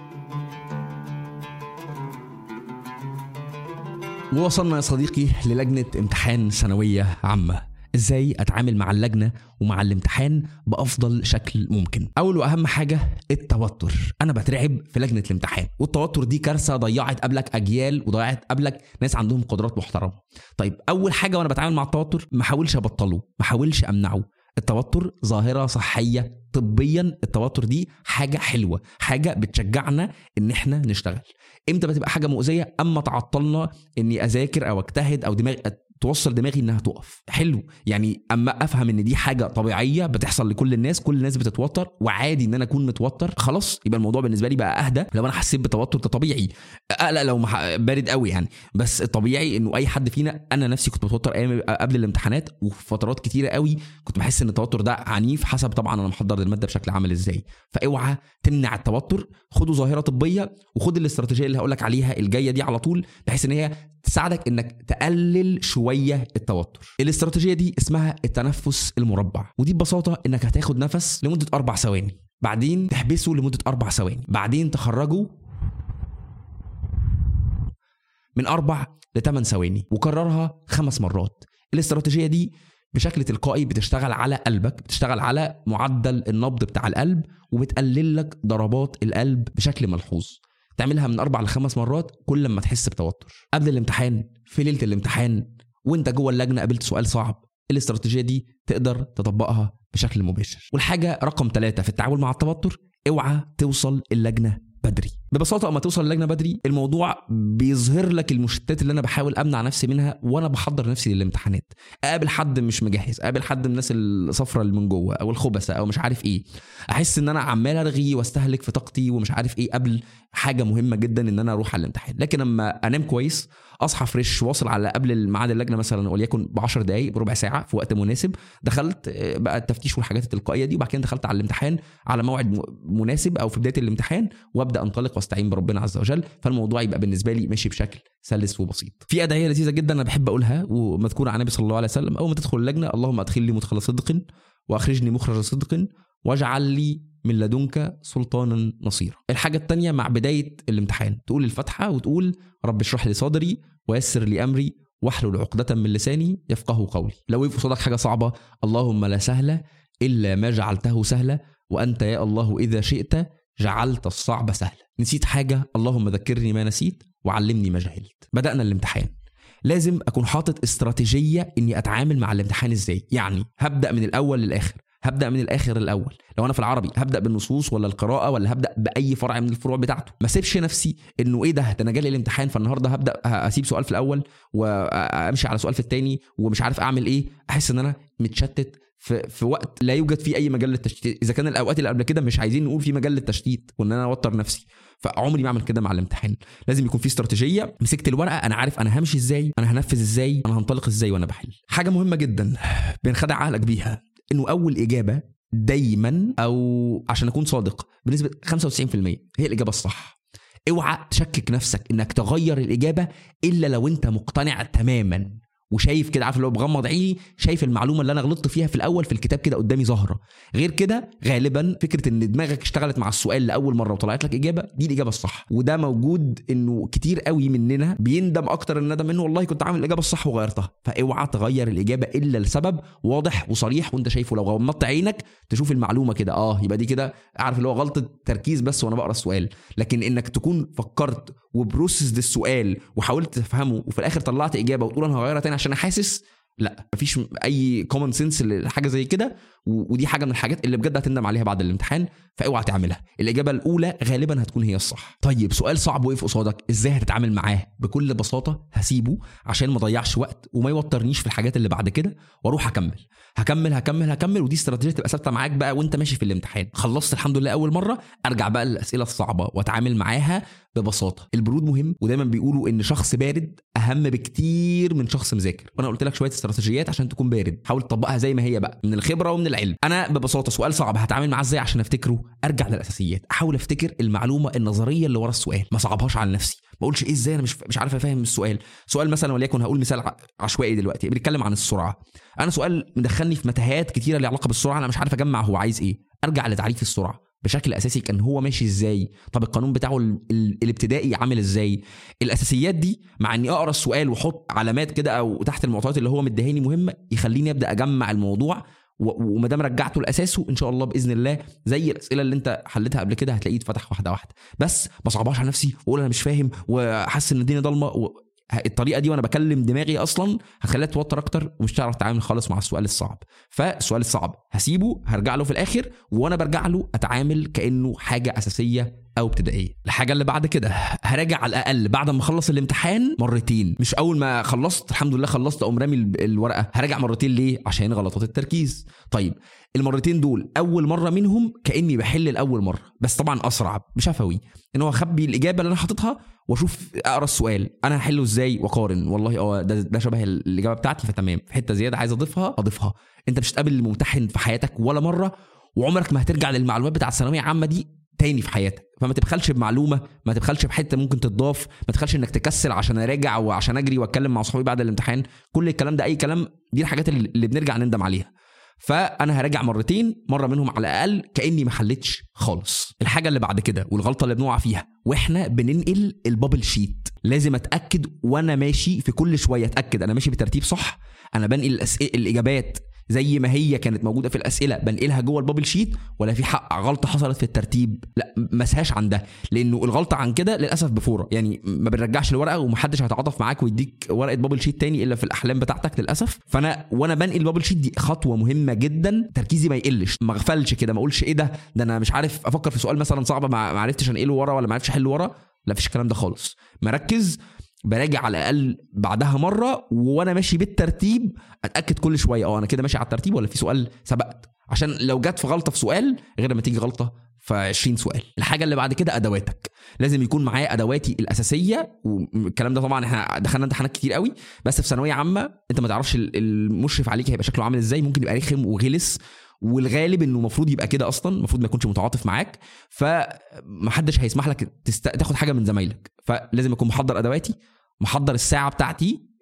ووصلنا يا صديقي للجنه امتحان ثانويه عامه ازاي اتعامل مع اللجنه ومع الامتحان بافضل شكل ممكن اول واهم حاجه التوتر انا بترعب في لجنه الامتحان والتوتر دي كارثه ضيعت قبلك اجيال وضيعت قبلك ناس عندهم قدرات محترمه طيب اول حاجه وانا بتعامل مع التوتر ما احاولش ابطله ما احاولش امنعه التوتر ظاهره صحيه طبيا التوتر دي حاجه حلوه حاجه بتشجعنا ان احنا نشتغل امتى بتبقى حاجه مؤذيه اما تعطلنا اني اذاكر او اجتهد او دماغ توصل دماغي انها تقف حلو يعني اما افهم ان دي حاجه طبيعيه بتحصل لكل الناس كل الناس بتتوتر وعادي ان انا اكون متوتر خلاص يبقى الموضوع بالنسبه لي بقى اهدى لو انا حسيت بتوتر ده طبيعي اقلق لو مح... بارد قوي يعني بس الطبيعي انه اي حد فينا انا نفسي كنت متوتر ايام قبل الامتحانات وفي فترات كتيره قوي كنت بحس ان التوتر ده عنيف حسب طبعا انا محضر الماده بشكل عامل ازاي فاوعى تمنع التوتر خدوا ظاهره طبيه وخد الاستراتيجيه اللي هقول لك عليها الجايه دي على طول بحيث ان هي تساعدك انك تقلل شويه التوتر الاستراتيجيه دي اسمها التنفس المربع ودي ببساطه انك هتاخد نفس لمده اربع ثواني بعدين تحبسه لمده اربع ثواني بعدين تخرجه من اربع لثمان ثواني وكررها خمس مرات الاستراتيجيه دي بشكل تلقائي بتشتغل على قلبك بتشتغل على معدل النبض بتاع القلب وبتقلل لك ضربات القلب بشكل ملحوظ تعملها من اربع لخمس مرات كل ما تحس بتوتر قبل الامتحان في ليله الامتحان وانت جوه اللجنه قابلت سؤال صعب الاستراتيجيه دي تقدر تطبقها بشكل مباشر والحاجه رقم ثلاثة في التعامل مع التوتر اوعى توصل اللجنه بدري ببساطه اما توصل اللجنه بدري الموضوع بيظهر لك المشتتات اللي انا بحاول امنع نفسي منها وانا بحضر نفسي للامتحانات اقابل حد مش مجهز اقابل حد من الناس الصفرة اللي من جوه او الخبثه او مش عارف ايه احس ان انا عمال ارغي واستهلك في طاقتي ومش عارف ايه قبل حاجه مهمه جدا ان انا اروح على الامتحان لكن اما انام كويس اصحى فريش واصل على قبل ميعاد اللجنه مثلا وليكن ب 10 دقائق بربع ساعه في وقت مناسب دخلت بقى التفتيش والحاجات التلقائيه دي وبعد كده دخلت على الامتحان على موعد مناسب او في بدايه الامتحان وابدا انطلق واستعين بربنا عز وجل فالموضوع يبقى بالنسبه لي ماشي بشكل سلس وبسيط في ادعيه لذيذه جدا انا بحب اقولها ومذكوره عن النبي صلى الله عليه وسلم اول ما تدخل اللجنه اللهم ادخلني مدخل صدق واخرجني مخرج صدق واجعل لي من لدنك سلطانا نصيرا الحاجة التانية مع بداية الامتحان تقول الفاتحة وتقول رب اشرح لي صدري ويسر لي أمري واحلل عقدة من لساني يفقه قولي لو وقف قصادك حاجة صعبة اللهم لا سهلة إلا ما جعلته سهلة وأنت يا الله إذا شئت جعلت الصعب سهلا نسيت حاجة اللهم ذكرني ما نسيت وعلمني ما جهلت بدأنا الامتحان لازم اكون حاطط استراتيجيه اني اتعامل مع الامتحان ازاي يعني هبدا من الاول للاخر هبدا من الاخر الاول لو انا في العربي هبدا بالنصوص ولا القراءه ولا هبدا باي فرع من الفروع بتاعته ما سيبش نفسي انه ايه ده ده انا جالي الامتحان فالنهارده هبدا اسيب سؤال في الاول وامشي على سؤال في الثاني ومش عارف اعمل ايه احس ان انا متشتت في, في وقت لا يوجد فيه اي مجال للتشتيت اذا كان الاوقات اللي قبل كده مش عايزين نقول في مجال للتشتيت وان انا اوتر نفسي فعمري ما اعمل كده مع الامتحان لازم يكون في استراتيجيه مسكت الورقه انا عارف انا همشي ازاي انا هنفذ ازاي انا هنطلق ازاي وانا بحل حاجه مهمه جدا بنخدع عقلك بيها انه اول اجابه دايما او عشان اكون صادق بنسبه 95% هي الاجابه الصح اوعى تشكك نفسك انك تغير الاجابه الا لو انت مقتنع تماما وشايف كده عارف اللي هو بغمض عيني شايف المعلومه اللي انا غلطت فيها في الاول في الكتاب كده قدامي ظاهره غير كده غالبا فكره ان دماغك اشتغلت مع السؤال لاول مره وطلعت لك اجابه دي الاجابه الصح وده موجود انه كتير قوي مننا بيندم اكتر الندم انه والله كنت عامل الاجابه الصح وغيرتها فاوعى تغير الاجابه الا لسبب واضح وصريح وانت شايفه لو غمضت عينك تشوف المعلومه كده اه يبقى دي كده عارف اللي هو غلطه تركيز بس وانا بقرا السؤال لكن انك تكون فكرت وبروسس السؤال وحاولت تفهمه وفي الاخر طلعت اجابه وتقول انا هغيرها تاني عشان احاسس لا مفيش اي كومن سنس لحاجه زي كده ودي حاجه من الحاجات اللي بجد هتندم عليها بعد الامتحان فاوعى تعملها الاجابه الاولى غالبا هتكون هي الصح طيب سؤال صعب وقف قصادك ازاي هتتعامل معاه بكل بساطه هسيبه عشان ما اضيعش وقت وما يوترنيش في الحاجات اللي بعد كده واروح اكمل هكمل هكمل هكمل ودي استراتيجيه تبقى ثابته معاك بقى وانت ماشي في الامتحان خلصت الحمد لله اول مره ارجع بقى للاسئله الصعبه واتعامل معاها ببساطه البرود مهم ودايما بيقولوا ان شخص بارد اهم بكتير من شخص مذاكر وانا قلت لك شويه استراتيجيات عشان تكون بارد حاول تطبقها زي ما هي بقى من الخبره ومن العلم انا ببساطه سؤال صعب هتعامل معاه ازاي عشان افتكره ارجع للاساسيات احاول افتكر المعلومه النظريه اللي ورا السؤال ما صعبهاش على نفسي ما اقولش ايه ازاي انا مش مش عارف افهم السؤال سؤال مثلا وليكن هقول مثال عشوائي دلوقتي بنتكلم عن السرعه انا سؤال مدخلني في متاهات كتيره ليها علاقه بالسرعه انا مش عارف اجمع هو عايز ايه ارجع لتعريف السرعه بشكل اساسي كان هو ماشي ازاي طب القانون بتاعه ال... ال... الابتدائي عامل ازاي الاساسيات دي مع اني اقرا السؤال واحط علامات كده او تحت المعطيات اللي هو مديهاني مهمه يخليني ابدا اجمع الموضوع وما دام رجعته لاساسه ان شاء الله باذن الله زي الاسئله اللي انت حلتها قبل كده هتلاقيه اتفتح واحده واحده بس ما صعبهاش على نفسي واقول انا مش فاهم وحاسس ان الدنيا ضلمه و... الطريقه دي وانا بكلم دماغي اصلا هتخليها تتوتر اكتر ومش تعرف تتعامل خالص مع السؤال الصعب فالسؤال الصعب هسيبه هرجع له في الاخر وانا برجع له اتعامل كانه حاجه اساسيه او ابتدائيه الحاجه اللي بعد كده هراجع على الاقل بعد ما اخلص الامتحان مرتين مش اول ما خلصت الحمد لله خلصت اقوم رامي الورقه هراجع مرتين ليه عشان غلطات التركيز طيب المرتين دول اول مره منهم كاني بحل الاول مره بس طبعا اسرع بشفوي ان هو اخبي الاجابه اللي انا حاططها واشوف اقرا السؤال انا هحله ازاي واقارن والله اه ده, ده شبه الاجابه بتاعتي فتمام في حته زياده عايز اضيفها اضيفها انت مش هتقابل الممتحن في حياتك ولا مره وعمرك ما هترجع للمعلومات بتاعت الثانويه عامه دي تاني في حياتك فما تبخلش بمعلومه ما تبخلش بحته ممكن تضاف ما تبخلش انك تكسل عشان اراجع وعشان اجري واتكلم مع صحابي بعد الامتحان كل الكلام ده اي كلام دي الحاجات اللي بنرجع نندم عليها فانا هراجع مرتين مره منهم على الاقل كاني ما حلتش خالص الحاجه اللي بعد كده والغلطه اللي بنقع فيها واحنا بننقل البابل شيت لازم اتاكد وانا ماشي في كل شويه اتاكد انا ماشي بترتيب صح انا بنقل الأسئلة الاجابات زي ما هي كانت موجوده في الاسئله بنقلها جوه البابل شيت ولا في حق غلطه حصلت في الترتيب لا مسهاش عن ده لانه الغلطه عن كده للاسف بفوره يعني ما بنرجعش الورقه ومحدش هيتعاطف معاك ويديك ورقه بابل شيت تاني الا في الاحلام بتاعتك للاسف فانا وانا بنقل البابل شيت دي خطوه مهمه جدا تركيزي ما يقلش ما اغفلش كده ما اقولش ايه ده ده انا مش عارف افكر في سؤال مثلا صعب ما عرفتش انقله ورا ولا ما عرفتش احله ورا لا فيش الكلام ده خالص مركز براجع على الاقل بعدها مره وانا ماشي بالترتيب اتاكد كل شويه اه انا كده ماشي على الترتيب ولا في سؤال سبقت عشان لو جت في غلطه في سؤال غير لما تيجي غلطه في 20 سؤال الحاجه اللي بعد كده ادواتك لازم يكون معايا ادواتي الاساسيه والكلام ده طبعا احنا دخلنا امتحانات كتير قوي بس في ثانويه عامه انت ما تعرفش المشرف عليك هيبقى شكله عامل ازاي ممكن يبقى رخم وغلس والغالب انه المفروض يبقى كده اصلا المفروض ما يكونش متعاطف معاك فمحدش هيسمح لك تست... تاخد حاجه من زمايلك فلازم اكون محضر ادواتي محضر الساعه بتاعتي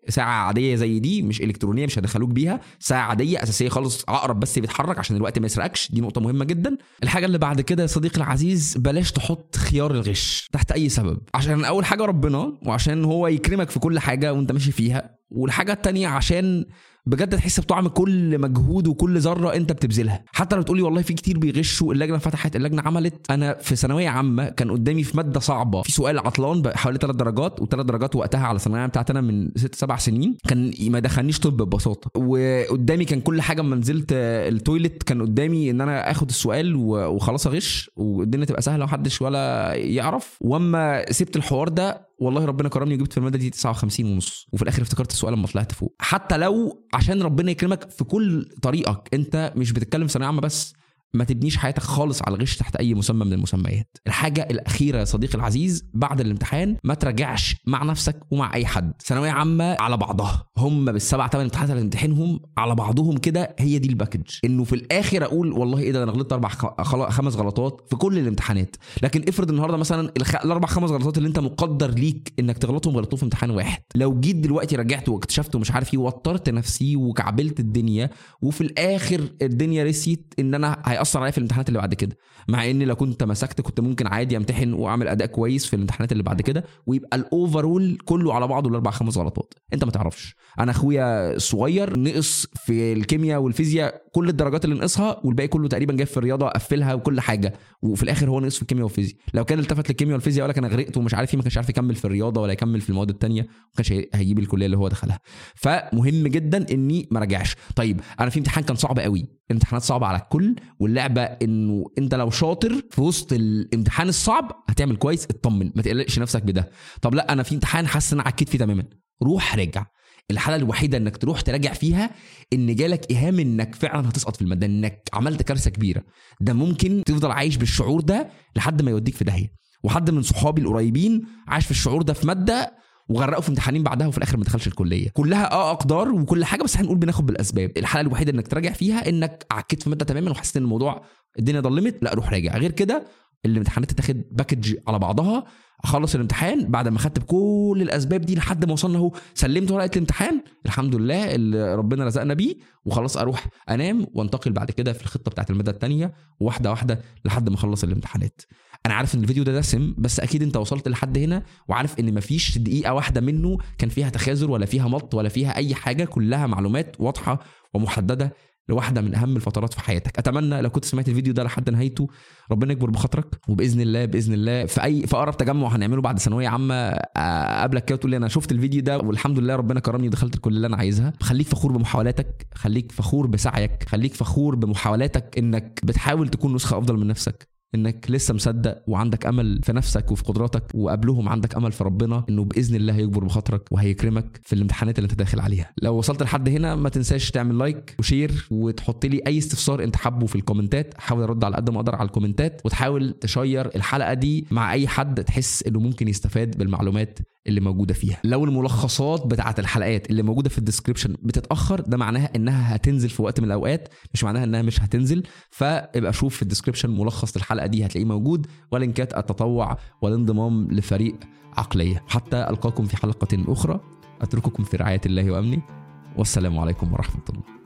ساعه عاديه زي دي مش الكترونيه مش هيدخلوك بيها ساعه عاديه اساسيه خالص عقرب بس بيتحرك عشان الوقت ما يسرقكش دي نقطه مهمه جدا الحاجه اللي بعد كده يا صديقي العزيز بلاش تحط خيار الغش تحت اي سبب عشان اول حاجه ربنا وعشان هو يكرمك في كل حاجه وانت ماشي فيها والحاجه التانية عشان بجد تحس بطعم كل مجهود وكل ذره انت بتبذلها حتى لو تقولي والله في كتير بيغشوا اللجنه فتحت اللجنه عملت انا في ثانويه عامه كان قدامي في ماده صعبه في سؤال عطلان حوالي ثلاث درجات وثلاث درجات وقتها على الثانويه بتاعتي انا من ست سبع سنين كان ما دخلنيش طب ببساطه وقدامي كان كل حاجه اما نزلت التويلت كان قدامي ان انا اخد السؤال وخلاص اغش والدنيا تبقى سهله ومحدش ولا يعرف واما سبت الحوار ده والله ربنا كرمني وجبت في الماده دي 59 ونص وفي الاخر افتكرت السؤال لما طلعت فوق حتى لو عشان ربنا يكرمك في كل طريقك انت مش بتتكلم في ثانويه عامه بس ما تبنيش حياتك خالص على الغش تحت اي مسمى من المسميات الحاجه الاخيره يا صديقي العزيز بعد الامتحان ما تراجعش مع نفسك ومع اي حد ثانويه عامه على بعضها هم بالسبع ثمان امتحانات اللي امتحنهم على بعضهم كده هي دي الباكج انه في الاخر اقول والله ايه ده انا غلطت اربع خمس غلطات في كل الامتحانات لكن افرض النهارده مثلا الاربع خمس غلطات اللي انت مقدر ليك انك تغلطهم غلطوهم في امتحان واحد لو جيت دلوقتي رجعت واكتشفت ومش عارف ايه ووترت نفسي وكعبلت الدنيا وفي الاخر الدنيا رسيت ان انا هياثر عليا في الامتحانات اللي بعد كده مع ان لو كنت مسكت كنت ممكن عادي امتحن واعمل اداء كويس في الامتحانات اللي بعد كده ويبقى الاوفرول كله على بعضه الاربع خمس غلطات انت ما تعرفش انا اخويا الصغير نقص في الكيمياء والفيزياء كل الدرجات اللي نقصها والباقي كله تقريبا جاب في الرياضه قفلها وكل حاجه وفي الاخر هو نقص في الكيمياء والفيزياء لو كان التفت للكيمياء والفيزياء ولا كان غرقت ومش عارف ايه ما كانش عارف يكمل في الرياضه ولا يكمل في المواد الثانيه ما كانش هيجيب الكليه اللي هو دخلها فمهم جدا اني ما راجعش طيب انا في امتحان كان صعب قوي امتحانات صعبه على الكل واللعبه انه انت لو شاطر في وسط الامتحان الصعب هتعمل كويس اطمن ما تقلقش نفسك بده طب لا انا في امتحان حاسس ان انا عكيت فيه تماما روح راجع الحاله الوحيده انك تروح تراجع فيها ان جالك ايهام انك فعلا هتسقط في الماده انك عملت كارثه كبيره ده ممكن تفضل عايش بالشعور ده لحد ما يوديك في داهيه وحد من صحابي القريبين عاش في الشعور ده في ماده وغرقوا في امتحانين بعدها وفي الاخر ما دخلش الكليه كلها اه اقدار وكل حاجه بس هنقول بناخد بالاسباب الحاله الوحيده انك تراجع فيها انك عكيت في ماده تماما وحسيت ان الموضوع الدنيا ضلمت لا روح راجع غير كده الامتحانات تتاخد باكج على بعضها اخلص الامتحان بعد ما خدت بكل الاسباب دي لحد ما وصلنا اهو سلمت ورقه الامتحان الحمد لله اللي ربنا رزقنا بيه وخلاص اروح انام وانتقل بعد كده في الخطه بتاعت الماده الثانيه واحده واحده لحد ما اخلص الامتحانات انا عارف ان الفيديو ده دسم بس اكيد انت وصلت لحد هنا وعارف ان مفيش دقيقه واحده منه كان فيها تخاذل ولا فيها مط ولا فيها اي حاجه كلها معلومات واضحه ومحدده لواحده من اهم الفترات في حياتك اتمنى لو كنت سمعت الفيديو ده لحد نهايته ربنا يكبر بخاطرك وباذن الله باذن الله في اي في اقرب تجمع هنعمله بعد ثانويه عامه اقابلك كده وتقول لي انا شفت الفيديو ده والحمد لله ربنا كرمني ودخلت الكليه اللي انا عايزها خليك فخور بمحاولاتك خليك فخور بسعيك خليك فخور بمحاولاتك انك بتحاول تكون نسخه افضل من نفسك انك لسه مصدق وعندك امل في نفسك وفي قدراتك وقبلهم عندك امل في ربنا انه باذن الله هيكبر بخاطرك وهيكرمك في الامتحانات اللي انت داخل عليها لو وصلت لحد هنا ما تنساش تعمل لايك وشير وتحط لي اي استفسار انت حابه في الكومنتات حاول ارد على قد ما اقدر على الكومنتات وتحاول تشير الحلقه دي مع اي حد تحس انه ممكن يستفاد بالمعلومات اللي موجوده فيها لو الملخصات بتاعه الحلقات اللي موجوده في الديسكربشن بتتاخر ده معناها انها هتنزل في وقت من الاوقات مش معناها انها مش هتنزل فابقى شوف في الديسكربشن ملخص للحلقه دي هتلاقيه موجود ولينكات التطوع والانضمام لفريق عقليه حتى القاكم في حلقه اخرى اترككم في رعايه الله وامنه والسلام عليكم ورحمه الله